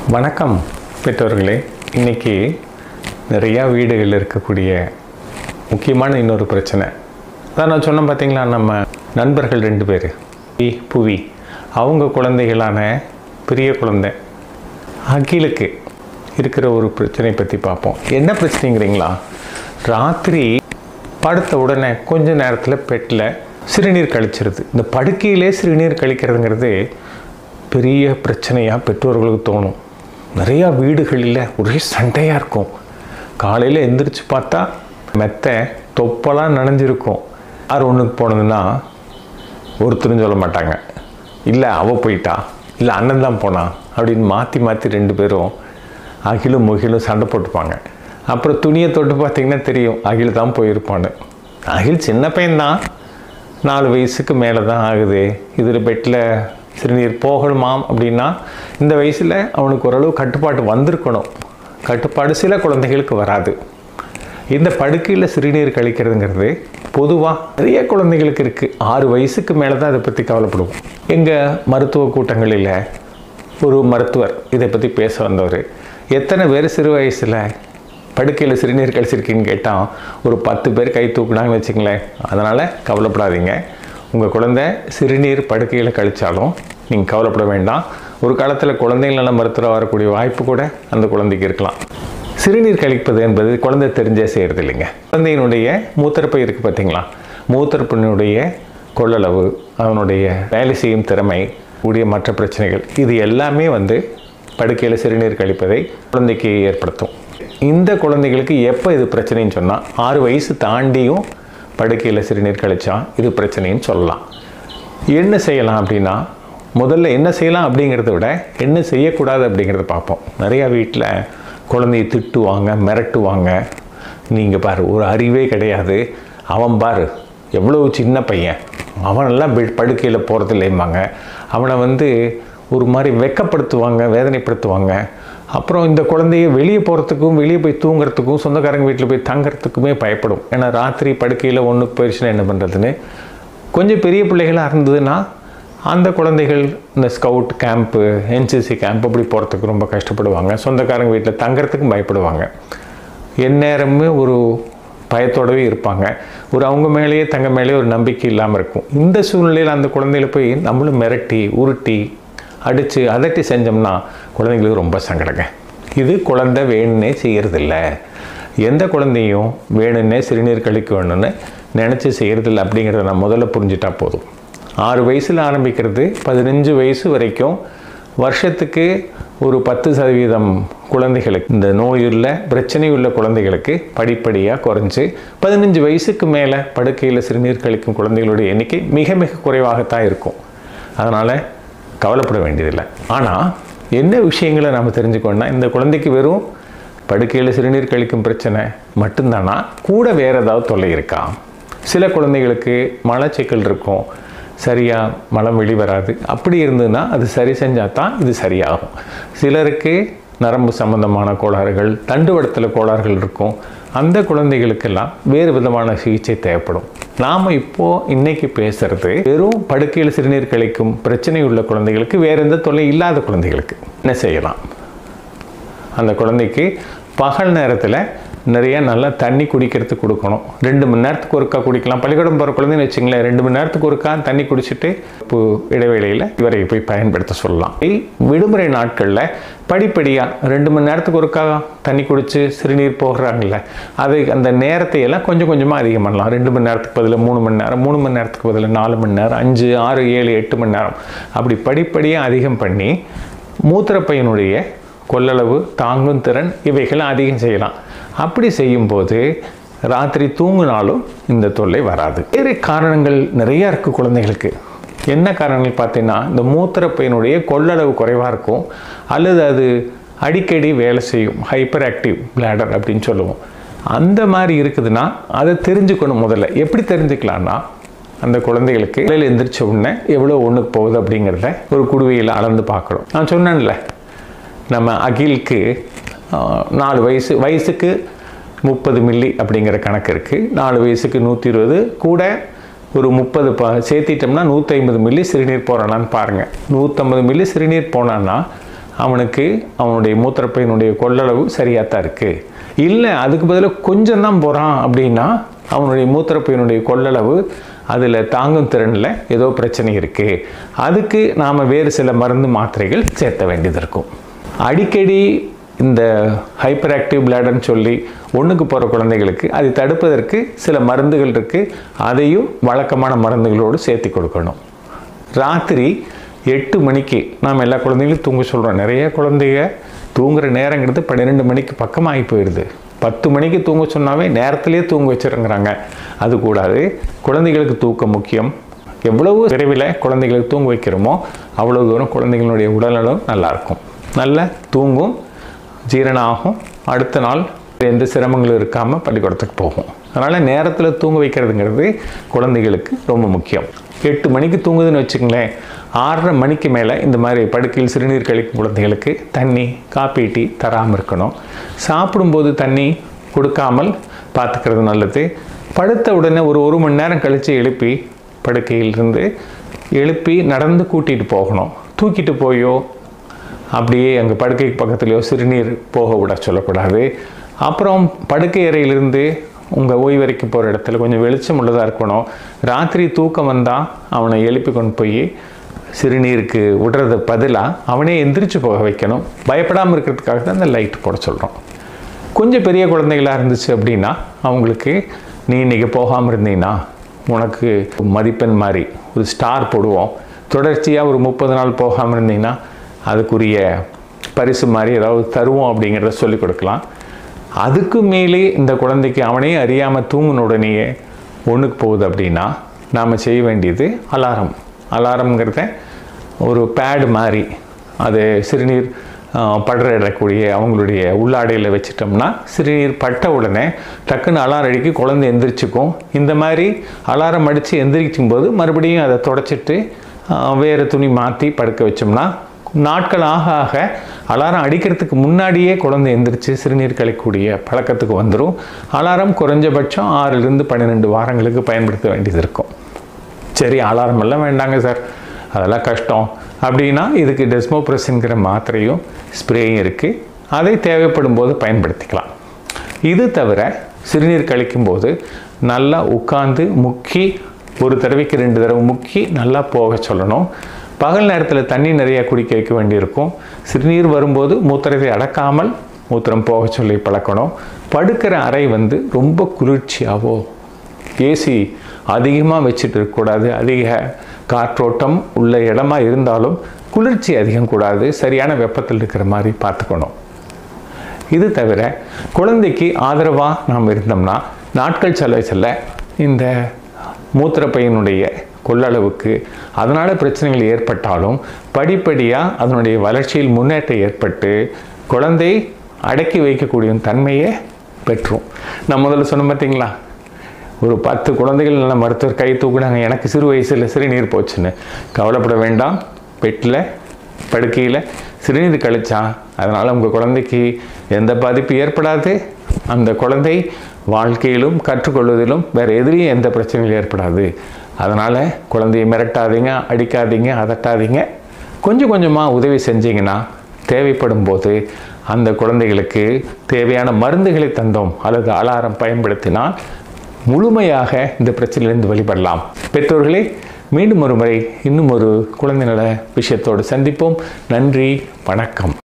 வணக்கம் பெற்றோர்களே இன்னைக்கு நிறையா வீடுகளில் இருக்கக்கூடிய முக்கியமான இன்னொரு பிரச்சனை அதான் நான் சொன்னேன் பார்த்தீங்களா நம்ம நண்பர்கள் ரெண்டு பேர் புவி அவங்க குழந்தைகளான பெரிய குழந்தை அகிலுக்கு இருக்கிற ஒரு பிரச்சனை பற்றி பார்ப்போம் என்ன பிரச்சனைங்கிறீங்களா ராத்திரி படுத்த உடனே கொஞ்ச நேரத்தில் பெட்டில் சிறுநீர் கழிச்சிருது இந்த படுக்கையிலே சிறுநீர் கழிக்கிறதுங்கிறது பெரிய பிரச்சனையாக பெற்றோர்களுக்கு தோணும் நிறையா வீடுகளில் ஒரே சண்டையாக இருக்கும் காலையில் எந்திரிச்சு பார்த்தா மெத்தை தொப்பெல்லாம் நனைஞ்சிருக்கும் யார் ஒன்றுக்கு போனதுன்னா ஒருத்தரும் சொல்ல மாட்டாங்க இல்லை அவள் போயிட்டா இல்லை அண்ணன் தான் போனான் அப்படின்னு மாற்றி மாற்றி ரெண்டு பேரும் அகிலும் முகிலும் சண்டை போட்டுப்பாங்க அப்புறம் துணியை தொட்டு பார்த்தீங்கன்னா தெரியும் அகில் தான் போயிருப்பான்னு அகில் சின்ன பையன்தான் நாலு வயசுக்கு மேலே தான் ஆகுது இதில் பெட்டில் சிறுநீர் போகணுமாம் அப்படின்னா இந்த வயசில் அவனுக்கு ஓரளவு கட்டுப்பாடு வந்திருக்கணும் கட்டுப்பாடு சில குழந்தைகளுக்கு வராது இந்த படுக்கையில் சிறுநீர் கழிக்கிறதுங்கிறது பொதுவாக நிறைய குழந்தைகளுக்கு இருக்குது ஆறு வயசுக்கு மேலே தான் அதை பற்றி கவலைப்படுவோம் எங்கள் மருத்துவ கூட்டங்களில் ஒரு மருத்துவர் இதை பற்றி பேச வந்தவர் எத்தனை பேர் சிறு வயசில் படுக்கையில் சிறுநீர் கழிச்சிருக்கீங்கன்னு கேட்டால் ஒரு பத்து பேர் கை தூக்குனாங்கன்னு வச்சுங்களேன் அதனால் கவலைப்படாதீங்க உங்கள் குழந்தை சிறுநீர் படுக்கையில் கழித்தாலும் நீங்கள் கவலைப்பட வேண்டாம் ஒரு காலத்தில் குழந்தைகள் நல மருத்துவராக வரக்கூடிய வாய்ப்பு கூட அந்த குழந்தைக்கு இருக்கலாம் சிறுநீர் கழிப்பது என்பது குழந்தை தெரிஞ்சே செய்கிறது இல்லைங்க குழந்தையினுடைய மூத்திரப்பை இருக்குது பார்த்தீங்களா மூத்திரப்பினுடைய கொள்ளளவு அவனுடைய வேலை செய்யும் திறமை கூடிய மற்ற பிரச்சனைகள் இது எல்லாமே வந்து படுக்கையில் சிறுநீர் கழிப்பதை குழந்தைக்கு ஏற்படுத்தும் இந்த குழந்தைகளுக்கு எப்போ இது பிரச்சனைன்னு சொன்னால் ஆறு வயசு தாண்டியும் படுக்கையில் சிறுநீர் கழிச்சா இது பிரச்சனைன்னு சொல்லலாம் என்ன செய்யலாம் அப்படின்னா முதல்ல என்ன செய்யலாம் அப்படிங்கிறத விட என்ன செய்யக்கூடாது அப்படிங்கிறத பார்ப்போம் நிறையா வீட்டில் குழந்தைய திட்டுவாங்க மிரட்டுவாங்க நீங்கள் பாரு ஒரு அறிவே கிடையாது அவன் பாரு எவ்வளோ சின்ன பையன் அவனெல்லாம் பெட் படுக்கையில் போகிறது இல்லைம்பாங்க அவனை வந்து ஒரு மாதிரி வெக்கப்படுத்துவாங்க வேதனைப்படுத்துவாங்க அப்புறம் இந்த குழந்தைய வெளியே போகிறதுக்கும் வெளியே போய் தூங்குறதுக்கும் சொந்தக்காரங்க வீட்டில் போய் தங்குறதுக்குமே பயப்படும் ஏன்னா ராத்திரி படுக்கையில் ஒன்றுக்கு போயிடுச்சுன்னா என்ன பண்ணுறதுன்னு கொஞ்சம் பெரிய பிள்ளைகளாக இருந்ததுன்னா அந்த குழந்தைகள் இந்த ஸ்கவுட் கேம்ப்பு என்சிசி கேம்ப் அப்படி போகிறதுக்கு ரொம்ப கஷ்டப்படுவாங்க சொந்தக்காரங்க வீட்டில் தங்குறதுக்கும் பயப்படுவாங்க எந்நேரமே ஒரு பயத்தோடவே இருப்பாங்க ஒரு அவங்க மேலேயே தங்க மேலேயே ஒரு நம்பிக்கை இல்லாமல் இருக்கும் இந்த சூழ்நிலையில் அந்த குழந்தைகளை போய் நம்மளும் மிரட்டி உருட்டி அடித்து அதட்டி செஞ்சோம்னா குழந்தைங்களுக்கு ரொம்ப சங்கடங்க இது குழந்தை வேணுன்னே செய்கிறதில்ல எந்த குழந்தையும் வேணுன்னே சிறுநீர் கழிக்க வேணும்னு நினச்சி செய்கிறதில்ல அப்படிங்கிறத நான் முதல்ல புரிஞ்சிட்டா போதும் ஆறு வயசில் ஆரம்பிக்கிறது பதினஞ்சு வயசு வரைக்கும் வருஷத்துக்கு ஒரு பத்து சதவீதம் குழந்தைகளுக்கு இந்த நோயுள்ள பிரச்சனையுள்ள குழந்தைகளுக்கு படிப்படியாக குறைஞ்சு பதினஞ்சு வயசுக்கு மேலே படுக்கையில் சிறுநீர் கழிக்கும் குழந்தைகளுடைய எண்ணிக்கை மிக மிக குறைவாகத்தான் இருக்கும் அதனால் கவலைப்பட வேண்டியதில்லை ஆனால் என்ன விஷயங்களை நம்ம தெரிஞ்சுக்கணும்னா இந்த குழந்தைக்கு வெறும் படுக்கையில் சிறுநீர் கழிக்கும் பிரச்சனை மட்டும்தானா கூட வேறு ஏதாவது தொல்லை இருக்கா சில குழந்தைகளுக்கு மலச்சிக்கல் இருக்கும் சரியாக மலம் வெளிவராது அப்படி இருந்ததுன்னா அது சரி செஞ்சால் தான் இது சரியாகும் சிலருக்கு நரம்பு சம்பந்தமான கோளாறுகள் தண்டுவடத்தில் கோளாறுகள் இருக்கும் அந்த குழந்தைகளுக்கெல்லாம் வேறு விதமான சிகிச்சை தேவைப்படும் நாம் இப்போது இன்னைக்கு பேசுகிறது வெறும் படுக்கையில் சிறுநீர் கழிக்கும் பிரச்சனை உள்ள குழந்தைகளுக்கு வேறு எந்த தொல்லை இல்லாத குழந்தைகளுக்கு என்ன செய்யலாம் அந்த குழந்தைக்கு பகல் நேரத்தில் நிறைய நல்லா தண்ணி குடிக்கிறதுக்கு கொடுக்கணும் ரெண்டு மணி நேரத்துக்கு ஒருக்கா குடிக்கலாம் பள்ளிக்கூடம் போகிற குழந்தைன்னு வச்சுங்களேன் ரெண்டு மணி நேரத்துக்கு ஒருக்கா தண்ணி குடிச்சிட்டு இப்போ இடைவேளையில் இவரை போய் பயன்படுத்த சொல்லலாம் விடுமுறை நாட்களில் படிப்படியாக ரெண்டு மணி நேரத்துக்கு ஒருக்கா தண்ணி குடித்து சிறுநீர் போகிறாங்கல்ல அது அந்த நேரத்தை எல்லாம் கொஞ்சம் கொஞ்சமாக அதிகம் பண்ணலாம் ரெண்டு மணி நேரத்துக்கு பதில் மூணு மணி நேரம் மூணு மணி நேரத்துக்கு பதில் நாலு மணி நேரம் அஞ்சு ஆறு ஏழு எட்டு மணி நேரம் அப்படி படிப்படியாக அதிகம் பண்ணி மூத்திரப்பையனுடைய கொள்ளளவு தாங்கும் திறன் இவைகளை அதிகம் செய்யலாம் அப்படி செய்யும்போது ராத்திரி தூங்கினாலும் இந்த தொல்லை வராது வேறு காரணங்கள் நிறையா இருக்குது குழந்தைகளுக்கு என்ன காரணங்கள் பார்த்தீங்கன்னா இந்த மூத்திரப்பையனுடைய கொள்ளளவு குறைவாக இருக்கும் அல்லது அது அடிக்கடி வேலை செய்யும் ஹைப்பர் ஆக்டிவ் பிளாடர் அப்படின்னு சொல்லுவோம் அந்த மாதிரி இருக்குதுன்னா அதை தெரிஞ்சுக்கணும் முதல்ல எப்படி தெரிஞ்சுக்கலான்னா அந்த குழந்தைகளுக்கு காலையில் எந்திரிச்ச உடனே எவ்வளோ ஒன்றுக்கு போகுது அப்படிங்கிறத ஒரு குடுவையில் அளந்து பார்க்கணும் நான் சொன்னேன்ல நம்ம அகிலுக்கு நாலு வயசு வயசுக்கு முப்பது மில்லி அப்படிங்கிற கணக்கு இருக்குது நாலு வயசுக்கு நூற்றி இருபது கூட ஒரு முப்பது ப சேர்த்திட்டோம்னா நூற்றி ஐம்பது மில்லி சிறுநீர் போகிறானான்னு பாருங்கள் நூற்றம்பது மில்லி சிறுநீர் போனான்னா அவனுக்கு அவனுடைய மூத்திரப்பையினுடைய கொள்ளளவு சரியாக தான் இருக்குது இல்லை அதுக்கு பதிலாக கொஞ்சம் தான் போகிறான் அப்படின்னா அவனுடைய மூத்திரப்பையினுடைய கொள்ளளவு அதில் தாங்கும் திறனில் ஏதோ பிரச்சனை இருக்குது அதுக்கு நாம் வேறு சில மருந்து மாத்திரைகள் சேர்த்த வேண்டியது இருக்கும் அடிக்கடி இந்த ஹைப்பர் ஆக்டிவ் பிளாடர்னு சொல்லி ஒன்றுக்கு போகிற குழந்தைகளுக்கு அதை தடுப்பதற்கு சில மருந்துகள் இருக்குது அதையும் வழக்கமான மருந்துகளோடு சேர்த்து கொடுக்கணும் ராத்திரி எட்டு மணிக்கு நாம் எல்லா குழந்தைகளும் தூங்க சொல்கிறோம் நிறைய குழந்தைங்க தூங்குற நேரங்கிறது பன்னிரெண்டு மணிக்கு பக்கமாகி போயிடுது பத்து மணிக்கு தூங்க சொன்னாவே நேரத்திலே தூங்க வச்சிருங்கிறாங்க அது கூடாது குழந்தைகளுக்கு தூக்கம் முக்கியம் எவ்வளவு விரைவில் குழந்தைகளுக்கு தூங்க வைக்கிறோமோ அவ்வளோ தூரம் குழந்தைகளுடைய உடல்நலம் நல்லாயிருக்கும் நல்லா தூங்கும் ஜீரணம் ஆகும் அடுத்த நாள் எந்த சிரமங்களும் இருக்காமல் பள்ளிக்கூடத்துக்கு போகும் அதனால் நேரத்தில் தூங்க வைக்கிறதுங்கிறது குழந்தைகளுக்கு ரொம்ப முக்கியம் எட்டு மணிக்கு தூங்குதுன்னு வச்சுங்களேன் ஆறரை மணிக்கு மேலே இந்த மாதிரி படுக்கையில் சிறுநீர் கழிக்கும் குழந்தைகளுக்கு தண்ணி காப்பி டீ தராமல் இருக்கணும் சாப்பிடும்போது தண்ணி கொடுக்காமல் பார்த்துக்கிறது நல்லது படுத்த உடனே ஒரு ஒரு மணி நேரம் கழித்து எழுப்பி படுக்கையிலிருந்து எழுப்பி நடந்து கூட்டிகிட்டு போகணும் தூக்கிட்டு போயோ அப்படியே அங்கே படுக்கைக்கு பக்கத்துலேயோ சிறுநீர் போக விட சொல்லக்கூடாது அப்புறம் படுக்கை அறையிலிருந்து உங்கள் ஓய்வறைக்கு போகிற இடத்துல கொஞ்சம் வெளிச்சம் உள்ளதாக இருக்கணும் ராத்திரி தூக்கம் வந்தால் அவனை எழுப்பி கொண்டு போய் சிறுநீருக்கு விடுறது பதிலாக அவனே எந்திரிச்சு போக வைக்கணும் பயப்படாமல் இருக்கிறதுக்காக தான் அந்த லைட் போட சொல்கிறோம் கொஞ்சம் பெரிய குழந்தைகளாக இருந்துச்சு அப்படின்னா அவங்களுக்கு நீ இன்றைக்கி போகாமல் இருந்தீங்கன்னா உனக்கு மதிப்பெண் மாதிரி ஒரு ஸ்டார் போடுவோம் தொடர்ச்சியாக ஒரு முப்பது நாள் போகாமல் இருந்தீங்கன்னா அதுக்குரிய பரிசு மாதிரி ஏதாவது தருவோம் அப்படிங்கிறத சொல்லிக் கொடுக்கலாம் அதுக்கு மேலே இந்த குழந்தைக்கு அவனே அறியாமல் தூங்கின உடனேயே ஒன்றுக்கு போகுது அப்படின்னா நாம் செய்ய வேண்டியது அலாரம் அலாரம்ங்கிறத ஒரு பேடு மாதிரி அது சிறுநீர் படுற இடக்கூடிய அவங்களுடைய உள்ளாடையில் வச்சிட்டோம்னா சிறுநீர் பட்ட உடனே டக்குன்னு அலாரம் அடிக்கி குழந்தை எந்திரிச்சுக்கும் இந்த மாதிரி அலாரம் அடித்து எந்திரிக்கும் போது மறுபடியும் அதை தொடச்சிட்டு வேறு துணி மாற்றி படுக்க வச்சோம்னா நாட்கள் ஆக ஆக அலாரம் அடிக்கிறதுக்கு முன்னாடியே குழந்தை எந்திரிச்சு சிறுநீர் கழிக்கக்கூடிய பழக்கத்துக்கு வந்துடும் அலாரம் குறைஞ்சபட்சம் ஆறிலிருந்து பன்னிரெண்டு வாரங்களுக்கு பயன்படுத்த வேண்டியது இருக்கும் சரி அலாரம் எல்லாம் வேண்டாங்க சார் அதெல்லாம் கஷ்டம் அப்படின்னா இதுக்கு டெஸ்மோப்ரெஸ்ங்கிற மாத்திரையும் ஸ்ப்ரேயும் இருக்குது அதை தேவைப்படும் போது பயன்படுத்திக்கலாம் இது தவிர சிறுநீர் கழிக்கும்போது நல்லா உட்காந்து முக்கி ஒரு தடவைக்கு ரெண்டு தடவை முக்கி நல்லா போக சொல்லணும் பகல் நேரத்தில் தண்ணி நிறைய குடிக்க வைக்க வேண்டியிருக்கும் சிறுநீர் வரும்போது மூத்திரத்தை அடக்காமல் மூத்திரம் போக சொல்லி பழக்கணும் படுக்கிற அறை வந்து ரொம்ப குளிர்ச்சியாவோ ஏசி அதிகமாக வச்சுட்டு இருக்கக்கூடாது அதிக காற்றோட்டம் உள்ள இடமா இருந்தாலும் குளிர்ச்சி அதிகம் கூடாது சரியான வெப்பத்தில் இருக்கிற மாதிரி பார்த்துக்கணும் இது தவிர குழந்தைக்கு ஆதரவாக நாம் இருந்தோம்னா நாட்கள் செல்ல செல்ல இந்த மூத்திரப்பையனுடைய கொள்ளளவுக்கு அதனால் பிரச்சனைகள் ஏற்பட்டாலும் படிப்படியாக அதனுடைய வளர்ச்சியில் முன்னேற்றம் ஏற்பட்டு குழந்தை அடக்கி வைக்கக்கூடிய தன்மையை பெற்றும் நான் முதல்ல சொன்ன பார்த்தீங்களா ஒரு பத்து குழந்தைகள் நல்ல மருத்துவர் கை தூக்குனாங்க எனக்கு சிறு வயசில் சிறுநீர் போச்சுன்னு கவலைப்பட வேண்டாம் பெட்டில் படுக்கையில் சிறுநீர் கழிச்சான் அதனால் உங்கள் குழந்தைக்கு எந்த பாதிப்பு ஏற்படாது அந்த குழந்தை வாழ்க்கையிலும் கற்றுக்கொள்வதிலும் வேறு எதிலையும் எந்த பிரச்சனையும் ஏற்படாது அதனால் குழந்தையை மிரட்டாதீங்க அடிக்காதீங்க அதட்டாதீங்க கொஞ்சம் கொஞ்சமாக உதவி செஞ்சீங்கன்னா தேவைப்படும் போது அந்த குழந்தைகளுக்கு தேவையான மருந்துகளை தந்தோம் அல்லது அலாரம் பயன்படுத்தினால் முழுமையாக இந்த பிரச்சனையிலிருந்து வெளிப்படலாம் பெற்றோர்களே மீண்டும் ஒரு முறை இன்னும் ஒரு குழந்தை நல விஷயத்தோடு சந்திப்போம் நன்றி வணக்கம்